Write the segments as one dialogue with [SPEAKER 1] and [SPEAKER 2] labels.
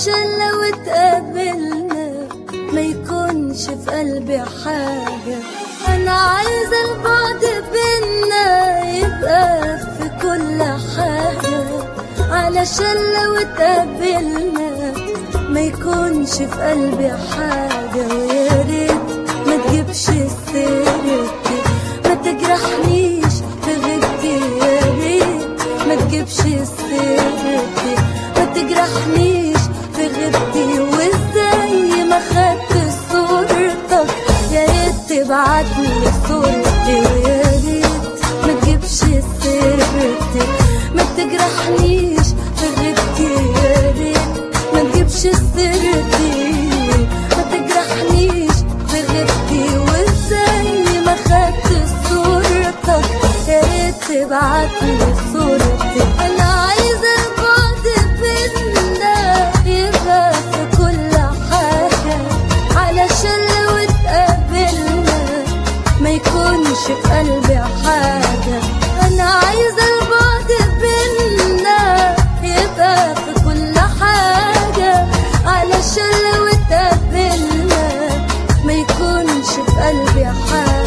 [SPEAKER 1] علشان لو اتقابلنا ما يكونش في قلبي حاجة أنا عايزة البعد بينا يبقى في كل حاجة علشان لو اتقابلنا ما يكونش في قلبي حاجة ويا ريت ما تجيبش سيرتي ما تجرحنيش في غيبتي يا ريت ما تجيبش سيرتي ما تجرحنيش في غيبتي وازاي ما خدت صورتك يا ريت تبعتلي صورتي ويا ريت ما تجيبش سيرتي ما تجرحنيش في غيبتي يا ريت ما تجيبش سيرتي ما تجرحنيش في غيبتي وازاي ما خدت صورتك يا ريت تبعتلي صورتي انا عايزه البعد بينا يبقى في كل حاجه علشان لو اتقابلنا ما يكونش في قلبي حاجه انا عايزه البعد بينا يبقى في كل حاجه علشان لو اتقابلنا ما يكونش في قلبي حاجه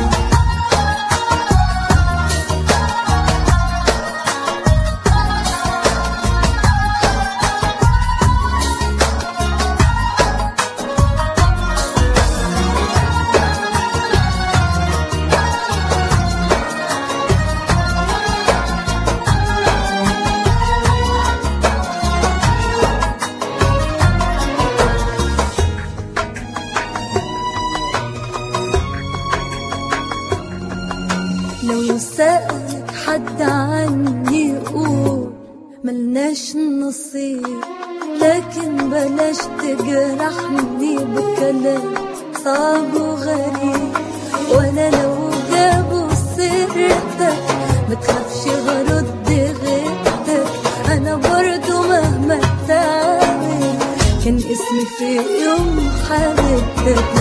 [SPEAKER 1] لو سألك حد عني قول ملناش نصيب لكن بلاش تجرحني بكلام صعب وغريب وانا لو جابوا سيرتك ما تخافش هرد غيرتك انا برضو مهما تعمل كان اسمي في يوم حبيبتك